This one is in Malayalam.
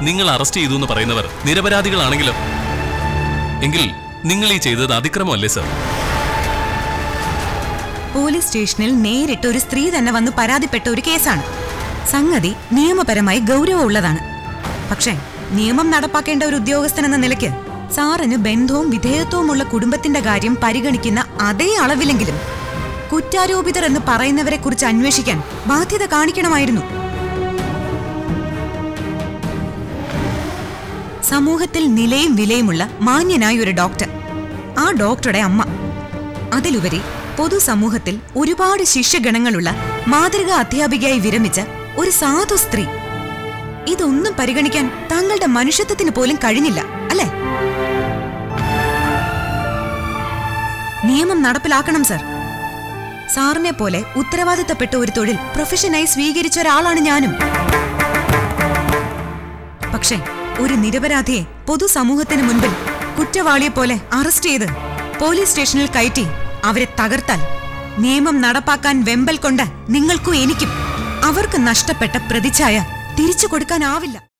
നിങ്ങൾ അറസ്റ്റ് ചെയ്തു എന്ന് പറയുന്നവർ നിരപരാധികളാണെങ്കിലോ എങ്കിൽ നിങ്ങൾ ഈ ചെയ്തത് അതിക്രമമല്ലേ സർ പോലീസ് സ്റ്റേഷനിൽ നേരിട്ട് ഒരു സ്ത്രീ തന്നെ വന്ന് പരാതിപ്പെട്ട ഒരു കേസാണ് സംഗതി നിയമപരമായി ഗൗരവമുള്ളതാണ് പക്ഷേ നിയമം നടപ്പാക്കേണ്ട ഒരു ഉദ്യോഗസ്ഥൻ എന്ന നിലയ്ക്ക് സാറിന് ബന്ധവും വിധേയത്വവുമുള്ള കുടുംബത്തിന്റെ കാര്യം പരിഗണിക്കുന്ന അതേ അളവിലെങ്കിലും കുറ്റാരോപിതർ എന്ന് പറയുന്നവരെ കുറിച്ച് അന്വേഷിക്കാൻ ബാധ്യത കാണിക്കണമായിരുന്നു സമൂഹത്തിൽ നിലയും വിലയുമുള്ള മാന്യനായ ഒരു ഡോക്ടർ ആ ഡോക്ടറുടെ അമ്മ അതിലുപരി പൊതുസമൂഹത്തിൽ ഒരുപാട് ശിഷ്യഗണങ്ങളുള്ള മാതൃകാ അധ്യാപികയായി വിരമിച്ച ഒരു സാധു സ്ത്രീ ഇതൊന്നും പരിഗണിക്കാൻ താങ്കളുടെ മനുഷ്യത്വത്തിന് പോലും കഴിഞ്ഞില്ല അല്ലേ നിയമം നടപ്പിലാക്കണം സർ സാറിനെ പോലെ ഉത്തരവാദിത്തപ്പെട്ട ഒരു തൊഴിൽ പ്രൊഫഷനായി സ്വീകരിച്ച ഒരാളാണ് ഞാനും പക്ഷേ ഒരു നിരപരാധിയെ പൊതുസമൂഹത്തിന് മുൻപിൽ കുറ്റവാളിയെ പോലെ അറസ്റ്റ് ചെയ്ത് പോലീസ് സ്റ്റേഷനിൽ കയറ്റി അവരെ തകർത്താൽ നിയമം നടപ്പാക്കാൻ വെമ്പൽ കൊണ്ട് നിങ്ങൾക്കും എനിക്കും അവർക്ക് നഷ്ടപ്പെട്ട പ്രതിച്ഛായ തിരിച്ചു കൊടുക്കാനാവില്ല